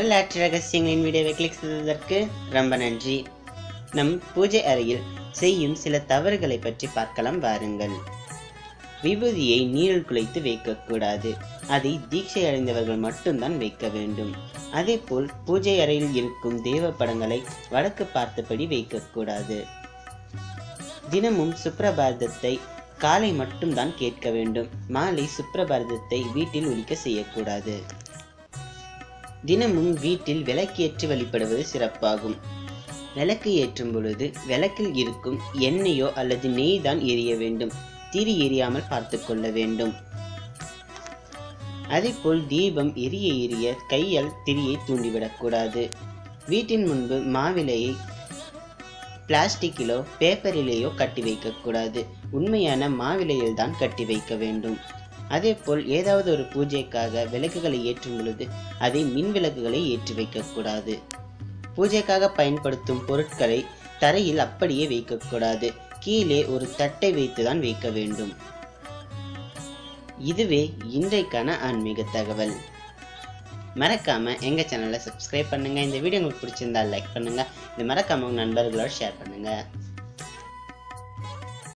வரலாற்று ரகசியங்களின் வீடியோவை கிளிக் செய்ததற்கு ரொம்ப நன்றி நம் பூஜை அறையில் செய்யும் சில தவறுகளை பற்றி பார்க்கலாம் வாருங்கள் விபூதியை நீரில் குலைத்து வைக்கக்கூடாது அதை தீட்சை அடைந்தவர்கள் மட்டும்தான் வைக்க வேண்டும் அதேபோல் பூஜை அறையில் இருக்கும் தேவ படங்களை வடக்கு பார்த்தபடி வைக்கக்கூடாது தினமும் சுப்ரபாரதத்தை காலை மட்டும்தான் கேட்க வேண்டும் மாலை சுப்ரபாரதத்தை வீட்டில் ஒலிக்க செய்யக்கூடாது தினமும் வீட்டில் விளக்கேற்றி வழிபடுவது சிறப்பாகும் விளக்கு ஏற்றும் பொழுது விளக்கில் இருக்கும் எண்ணெயோ அல்லது நெய் தான் எரிய வேண்டும் திரி எரியாமல் பார்த்து கொள்ள வேண்டும் அதேபோல் தீபம் எரிய எரிய கையால் திரியை தூண்டிவிடக்கூடாது வீட்டின் முன்பு மாவிலையை பிளாஸ்டிக்கிலோ பேப்பரிலேயோ கட்டி வைக்கக்கூடாது உண்மையான மாவிலையில் தான் கட்டி வைக்க வேண்டும் அதேபோல் ஏதாவது ஒரு பூஜைக்காக விளக்குகளை ஏற்றும் பொழுது அதை மின் விளக்குகளை ஏற்றி வைக்கக்கூடாது பூஜைக்காக பயன்படுத்தும் பொருட்களை தரையில் அப்படியே வைக்கக்கூடாது கீழே ஒரு தட்டை வைத்துதான் வைக்க வேண்டும் இதுவே இன்றைக்கான ஆன்மீக தகவல் மறக்காம எங்க சேனலை சப்ஸ்கிரைப் பண்ணுங்க இந்த வீடியோ உங்களுக்கு பிடிச்சிருந்தா லைக் பண்ணுங்க இது மறக்காம உங்க நண்பர்களோட ஷேர் பண்ணுங்க